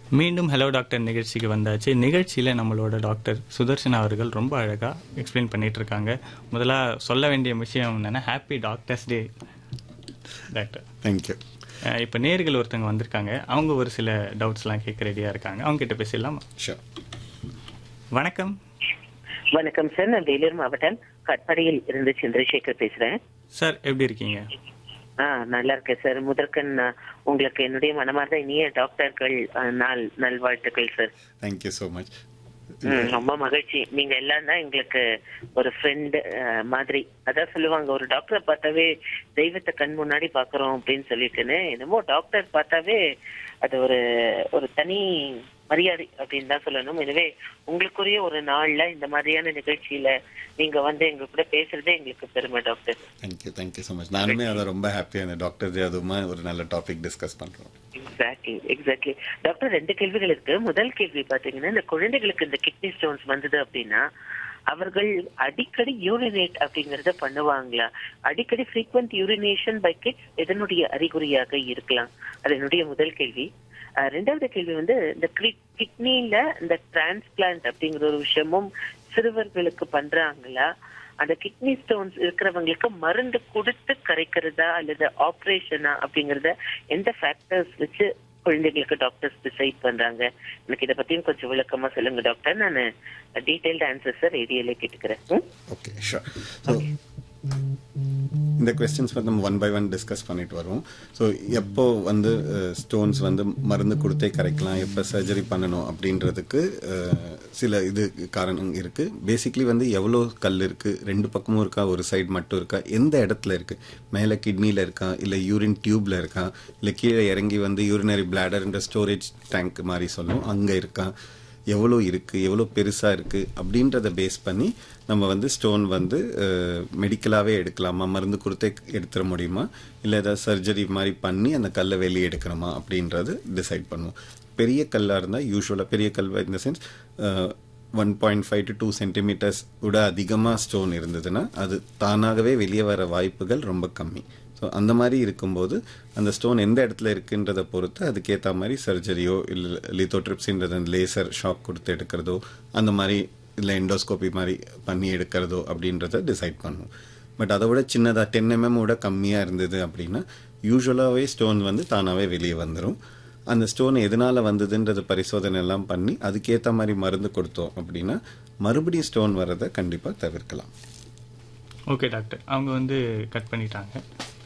மீண்டும் hello doctor நிகழ்ச்சிக்கு வந்தாச்சு நிகழ்ச்சியில் நம்மளோட டாக்டர் சுதர்ஷன் அவர்கள் ரொம்ப அழகாக எக்ஸ்பிளைன் பண்ணிட்டு இருக்காங்க முதல்ல சொல்ல வேண்டிய விஷயம் என்னென்னா happy doctors day doctor thank you இப்போ நேர்கள் ஒருத்தவங்க வந்திருக்காங்க அவங்க ஒரு சில டவுட்ஸ்லாம் கேட்க ரெடியாக இருக்காங்க அவங்க கிட்ட பேசிடலாமா ஷோர் வணக்கம் வணக்கம் சார் நான் வேலூர் மாவட்டம் கட்படையில் இருந்து சந்திரசேகர் பேசுறேன் சார் எப்படி இருக்கீங்க ஆ நல்லா இருக்கேன் சார் முதற்கண் நான் உங்களுக்கு என்னுடைய மனமார்ந்த இனிய டாக்டர்கள் ஆ, நாள் நல்வாழ்த்துக்கள் சார் தேங்க்யூ ஸோ மச் ம், ரொம்ப மகிழ்ச்சி நீங்க எல்லாம் தான் எங்களுக்கு ஒரு ஃப்ரெண்டு மாதிரி அதான் சொல்லுவாங்க ஒரு டாக்டரை பார்த்தாவே தெய்வத்தை கண் முன்னாடி பாக்குறோம் அப்படின்னு சொல்லிட்டுன்னு என்னமோ டாக்டர் பார்த்தாவே அது ஒரு ஒரு தனி மரியாதை அப்படின்னு தான் சொல்லணும் எனவே உங்களுக்குரிய ஒரு நாள்ல இந்த மாதிரியான நிகழ்ச்சியில நீங்க வந்து எங்க கூட பேசுறதே எங்களுக்கு பெருமை doctor thank you thank you so much நானுமே அதை ரொம்ப ஹாப்பியாக இருந்தேன் டாக்டர் டே அதுவுமா ஒரு நல்ல டாபிக் டிஸ்கஸ் பண்ணுறோம் எக்ஸாக்ட்லி எக்ஸாக்ட்லி டாக்டர் ரெண்டு கேள்விகள் இருக்கு முதல் கேள்வி பாத்தீங்கன்னா இந்த குழந்தைகளுக்கு இந்த கிட்னி ஸ்டோன்ஸ் வந்தது அப்படின்னா அவர்கள் அடிக்கடி யூரினேட் அப்படிங்கறத பண்ணுவாங்களா அடிக்கடி frequent யூரினேஷன் பை கிட்ஸ் எதனுடைய அறிகுறியாக இருக்கலாம் அது என்னுடைய முதல் கேள்வி அஹ் ரெண்டாவது கேள்வி வந்து இந்த கிட்னில இந்த டிரான்ஸ்பிளான்ட் அப்படிங்கிற ஒரு விஷயமும் சிறுவர்களுக்கு பண்றாங்களா அந்த கிட்னி ஸ்டோன்ஸ் இருக்கிறவங்களுக்கு மருந்து கொடுத்து கரைக்கிறதா அல்லது ஆபரேஷனா அப்படிங்கறத எந்த ஃபேக்டர்ஸ் வச்சு குழந்தைகளுக்கு டாக்டர்ஸ் டிசைட் பண்றாங்க எனக்கு இதை பத்தியும் கொஞ்சம் விளக்கமா சொல்லுங்க டாக்டர் நான் டீடைல்டு ஆன்சர்ஸ் ரேடியோல கேட்டுக்கிறேன் ம்? ஓகே ஷோர் ஸோ இந்த கொஸ்டின்ஸ் வந்து நம்ம ஒன் பை ஒன் டிஸ்கஸ் பண்ணிட்டு வருவோம் ஸோ எப்போ வந்து ஸ்டோன்ஸ் வந்து மருந்து கொடுத்தே கரைக்கலாம் எப்போ சர்ஜரி பண்ணணும் அப்படின்றதுக்கு அஹ், சில இது காரணம் இருக்குது பேசிக்லி வந்து எவ்வளோ கல் இருக்குது ரெண்டு பக்கமும் இருக்கா ஒரு சைடு மட்டும் இருக்கா எந்த இடத்துல இருக்குது மேலே கிட்னியில் இருக்கா இல்லை யூரின் டியூப்ல இருக்கா இல்லை கீழே இறங்கி வந்து யூரினரி பிளாடர்ன்ற ஸ்டோரேஜ் டேங்க் மாதிரி சொல்லும் அங்கே இருக்கா எவ்வளோ இருக்குது எவ்வளோ பெருசாக இருக்குது அப்படின்றத பேஸ் பண்ணி நம்ம வந்து ஸ்டோன் வந்து மெடிக்கலாகவே எடுக்கலாமா மருந்து கொடுத்தே எடுத்துட முடியுமா இல்லை ஏதாவது சர்ஜரி மாதிரி பண்ணி அந்த கல்லை வெளியே எடுக்கணுமா அப்படின்றது டிசைட் பண்ணுவோம் பெரிய கல்லாக இருந்தால் யூஸ்வலாக பெரிய கல் இந்த sense one point five to two centimetres விட அதிகமாக ஸ்டோன் இருந்ததுன்னா அது தானாகவே வெளியே வர வாய்ப்புகள் ரொம்ப கம்மி ஸோ அந்த மாதிரி இருக்கும்போது அந்த ஸ்டோன் எந்த இடத்துல இருக்குன்றதை பொறுத்து அதுக்கேற்ற மாதிரி சர்ஜரியோ இல்லை லித்தோட்ரிப்ஸின்றது அந்த லேசர் ஷாக் கொடுத்து எடுக்கிறதோ அந்த மாதிரி இல்லை எண்டோஸ்கோபி மாதிரி பண்ணி எடுக்கிறதோ அப்படின்றத டிசைட் பண்ணுவோம் பட் அதை விட சின்னதாக டென் எம்எம் விட கம்மியாக இருந்தது அப்படின்னா யூஸ்வலாகவே ஸ்டோன் வந்து தானாகவே வெளியே வந்துடும் அந்த ஸ்டோன் எதனால் வந்ததுன்றது பரிசோதனை எல்லாம் பண்ணி அதுக்கேற்ற மாதிரி மருந்து கொடுத்தோம் அப்படின்னா மறுபடியும் ஸ்டோன் வர்றதை கண்டிப்பாக தவிர்க்கலாம் ஓகே டாக்டர் அவங்க வந்து கட் பண்ணிட்டாங்க